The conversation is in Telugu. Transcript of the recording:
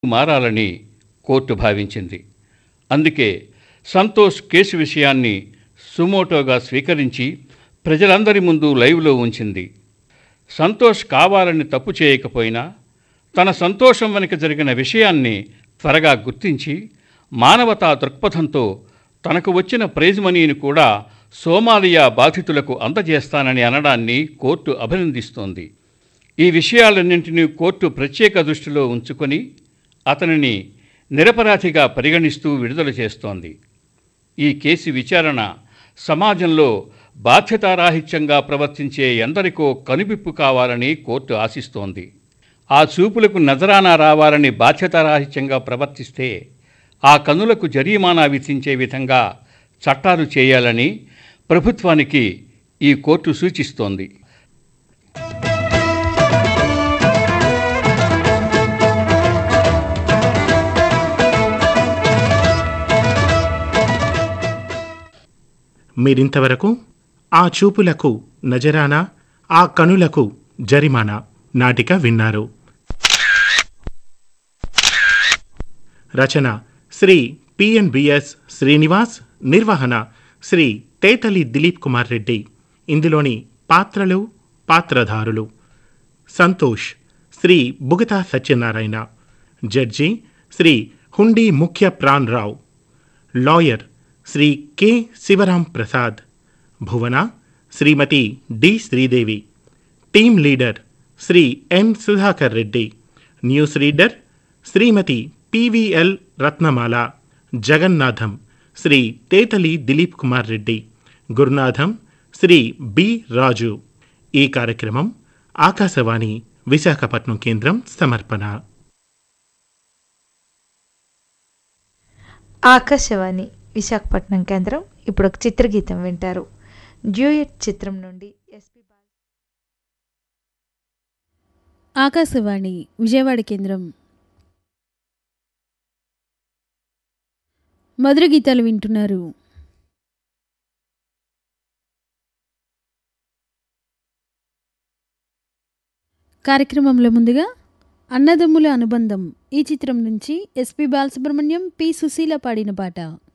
మారాలని కోర్టు భావించింది అందుకే సంతోష్ కేసు విషయాన్ని సుమోటోగా స్వీకరించి ప్రజలందరి ముందు లైవ్లో ఉంచింది సంతోష్ కావాలని తప్పు చేయకపోయినా తన సంతోషం వెనుక జరిగిన విషయాన్ని త్వరగా గుర్తించి మానవతా దృక్పథంతో తనకు వచ్చిన ప్రైజ్ మనీని కూడా సోమాలియా బాధితులకు అందజేస్తానని అనడాన్ని కోర్టు అభినందిస్తోంది ఈ విషయాలన్నింటినీ కోర్టు ప్రత్యేక దృష్టిలో ఉంచుకొని అతనిని నిరపరాధిగా పరిగణిస్తూ విడుదల చేస్తోంది ఈ కేసు విచారణ సమాజంలో బాధ్యతారాహిత్యంగా ప్రవర్తించే ఎందరికో కనువిప్పు కావాలని కోర్టు ఆశిస్తోంది ఆ చూపులకు నజరానా రావాలని బాధ్యతారాహిత్యంగా ప్రవర్తిస్తే ఆ కనులకు జరీమానా విధించే విధంగా చట్టాలు చేయాలని ప్రభుత్వానికి ఈ కోర్టు సూచిస్తోంది మీరింతవరకు ఆ చూపులకు నజరానా ఆ కనులకు జరిమానా నాటిక విన్నారు రచన శ్రీ పిఎన్బిఎస్ శ్రీనివాస్ నిర్వహణ శ్రీ తేతలి దిలీప్ కుమార్ రెడ్డి ఇందులోని పాత్రలు పాత్రధారులు సంతోష్ శ్రీ బుగతా సత్యనారాయణ జడ్జి శ్రీ హుండీ ముఖ్య Pranarao lawyer Shri K Shivaram Prasad Bhuvana Shrimati D Sridevi team leader Shri N Sudhakar Reddy news reader Shrimati PVL Ratnamala Jagannatham Shri Tetali Dilip Kumar Reddy Gurunatham Shri B Raju ఈ కార్యక్రమం ఆకాశవాణి విశాఖపట్నం కేంద్రం సమర్పణ ఆకాశవాణి విశాఖపట్నం కేంద్రం ఇప్పుడు ఒక చిత్రగీతం వింటారు డ్యూయట్ చిత్రం నుండి ఎస్పి బాల ఆకాశవాణి విజయవాడ కేంద్రం మధుర గీతాలు వింటున్నారు కార్యక్రమంలో ముందుగా అన్నదమ్ముల అనుబంధం ఈ చిత్రం నుంచి ఎస్పి బాలసుబ్రహ్మణ్యం పి సుశీల పాడిన పాట